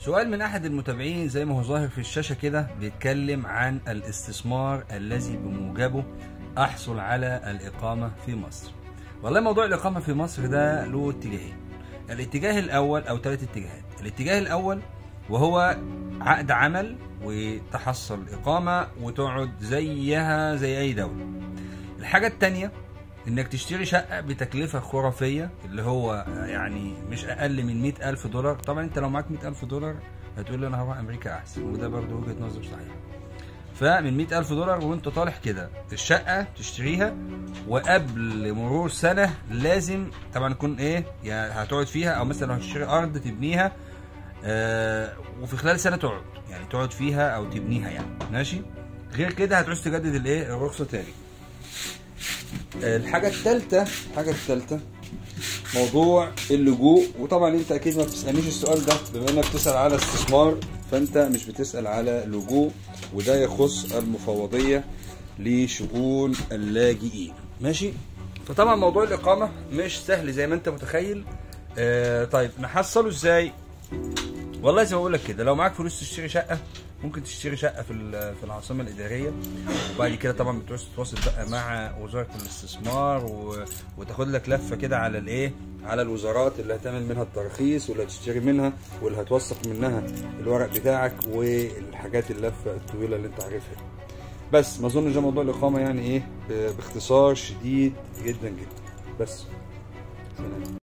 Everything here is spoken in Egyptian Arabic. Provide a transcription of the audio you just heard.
سؤال من احد المتابعين زي ما هو ظاهر في الشاشه كده بيتكلم عن الاستثمار الذي بموجبه احصل على الاقامه في مصر والله موضوع الاقامه في مصر ده له اتجاهين الاتجاه الاول او ثلاث اتجاهات الاتجاه الاول وهو عقد عمل وتحصل اقامه وتقعد زيها زي اي دوله الحاجه الثانيه انك تشتري شقه بتكلفه خرافيه اللي هو يعني مش اقل من مئة الف دولار طبعا انت لو معاك مئة الف دولار هتقول لي انا هروح امريكا احسن وده برضه وجهه نظر صحيحه فمن مئة ألف دولار وانت طالع كده الشقة تشتريها وقبل مرور سنة لازم طبعا تكون ايه يعني هتقعد فيها او مثلا لو هتشتري ارض تبنيها آه وفي خلال سنة تقعد يعني تقعد فيها او تبنيها يعني ماشي غير كده هتعوز تجدد الايه الرخصة تاني آه، الحاجة التالتة الحاجة التالتة موضوع اللجوء وطبعا انت اكيد ما بتسالنيش السؤال ده بما انك بتسال على استثمار فانت مش بتسال على لجوء وده يخص المفوضيه لشؤون اللاجئين ماشي فطبعا موضوع الاقامه مش سهل زي ما انت متخيل آه طيب نحصله ازاي والله زي ما بقول لك كده لو معاك فلوس تشتري شقه ممكن تشتري شقه في ال- في العاصمه الاداريه وبعد كده طبعا بتروح تتواصل بقى مع وزاره الاستثمار و... وتاخد لك لفه كده على الايه على الوزارات اللي هتعمل منها الترخيص واللي هتشتري منها واللي هتوثق منها الورق بتاعك والحاجات اللفه الطويله اللي انت عارفها بس ما اظنش ده موضوع الاقامه يعني ايه ب- باختصار شديد جدا جدا بس سلام